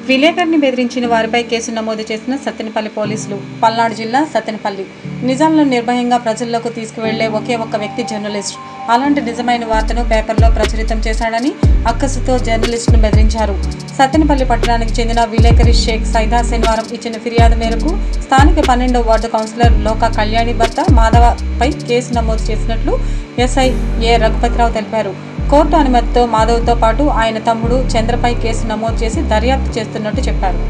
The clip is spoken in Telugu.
విలేకరిని బెదిరించిన వారిపై కేసు నమోదు చేసిన సత్తెనపల్లి పోలీసులు పల్నాడు జిల్లా సత్తెనపల్లి నిజాలను నిర్భయంగా ప్రజల్లోకి తీసుకువెళ్లే ఒకే ఒక్క వ్యక్తి జర్నలిస్ట్ అలాంటి నిజమైన వార్తను పేపర్లో ప్రచురితం చేశాడని అక్కసుతో జర్నలిస్టును బెదిరించారు సత్తెనపల్లి పట్టణానికి చెందిన విలేకరి షేక్ సైదా శనివారం ఇచ్చిన ఫిర్యాదు మేరకు స్థానిక పన్నెండవ వార్డు కౌన్సిలర్ లోక కళ్యాణి భర్త మాధవపై కేసు నమోదు చేసినట్లు ఎస్ఐ ఏ రఘుపతిరావు తెలిపారు కోర్టు అనుమతితో మాధవ్తో పాటు ఆయన తమ్ముడు చంద్రపై కేసు నమోదు చేసి దర్యాప్తు చేస్తున్నట్టు చెప్పారు